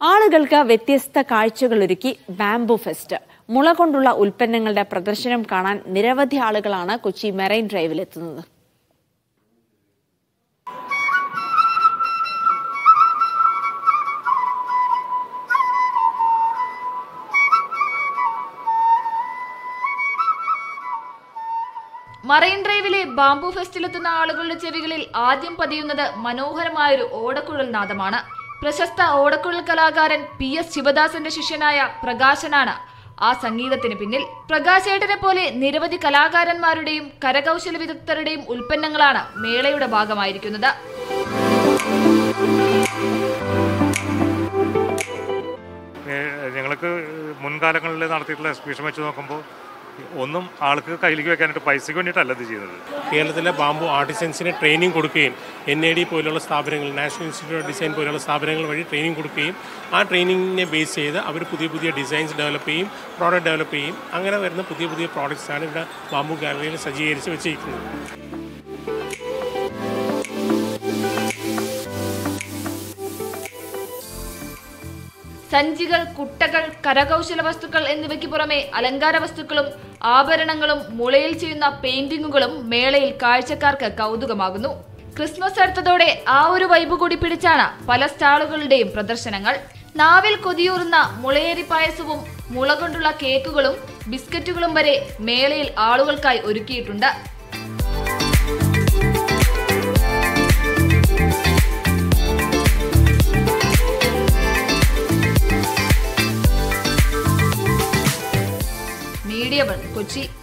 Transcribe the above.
ആളുകൾക്ക് വ്യത്യസ്ത കാഴ്ചകളൊരുക്കി bamboo fest മുള കൊണ്ടുള്ള ഉൽപ്പന്നങ്ങളുടെ പ്രദർശനം കാണാൻ നിരവധി ആളുകളാണ് കൊച്ചി മെറൈൻ ഡ്രൈവിലെത്തുന്നത് മറൈൻ ഡ്രൈവിലെ ബാംബു ഫെസ്റ്റിലെത്തുന്ന ആളുകളുടെ ചെവികളിൽ ആദ്യം പതിയുന്നത് മനോഹരമായൊരു ഓടക്കുഴൽ നാദമാണ് പ്രശസ്ത ഓടക്കുഴൽ കലാകാരൻ പി എസ് ശിവദാസന്റെ ശിഷ്യനായ പ്രകാശനാണ് ആ സംഗീതത്തിന് പിന്നിൽ പ്രകാശേട്ടനെ പോലെ നിരവധി കലാകാരന്മാരുടെയും കരകൗശല വിദഗ്ധരുടെയും ഉൽപ്പന്നങ്ങളാണ് മേളയുടെ ഭാഗമായിരിക്കുന്നത് ഏഹ് ഞങ്ങൾക്ക് മുൻകാലങ്ങളിൽ നടത്തിയിട്ടുള്ള എക്സിബിഷൻ വെച്ച് നോക്കുമ്പോൾ ഒന്നും ആൾക്ക് കയ്യിലേക്ക് വെക്കാനായിട്ട് പൈസയ്ക്ക് വേണ്ടിയിട്ടല്ല ഇത് ചെയ്യുന്നത് കേരളത്തിലെ ബാംബു ആർട്ടിസൻസിന് ട്രെയിനിങ് കൊടുക്കുകയും എൻ എ ഡി പോലുള്ള സ്ഥാപനങ്ങൾ നാഷണൽ ഇൻസ്റ്റിറ്റ്യൂട്ട് ഓഫ് ഡിസൈൻ പോലുള്ള സ്ഥാപനങ്ങൾ വഴി ട്രെയിനിങ് കൊടുക്കുകയും ആ ട്രെയിനിങ്ങിനെ ബേസ് ചെയ്ത് അവർ പുതിയ പുതിയ ഡിസൈൻസ് ഡെവലപ്പ് ചെയ്യും പ്രോഡക്റ്റ് ഡെവലപ്പ് ചെയ്യും അങ്ങനെ വരുന്ന പുതിയ പുതിയ പ്രോഡക്റ്റ്സാണ് ഇവിടെ ബാംബു ഗാലറിയിൽ സജ്ജീകരിച്ച് വെച്ചിരിക്കുന്നത് സഞ്ചികൾ കുട്ടകൾ കരകൗശല വസ്തുക്കൾ എന്നിവയ്ക്ക് പുറമെ അലങ്കാര വസ്തുക്കളും ആഭരണങ്ങളും മുളയിൽ ചെയ്യുന്ന പെയിന്റിങ്ങുകളും മേളയിൽ കാഴ്ചക്കാർക്ക് കൗതുകമാകുന്നു ക്രിസ്മസ് അടുത്തതോടെ ആ ഒരു വൈബ് കൂടി പിടിച്ചാണ് പല സ്റ്റാളുകളുടെയും പ്രദർശനങ്ങൾ നാവിൽ കൊതിയൂറുന്ന മുളയേരി പായസവും മുള കൊണ്ടുള്ള കേക്കുകളും ബിസ്ക്കറ്റുകളും വരെ മേളയിൽ ആളുകൾക്കായി ഒരുക്കിയിട്ടുണ്ട് മീഡിയ വൺ കൊച്ചി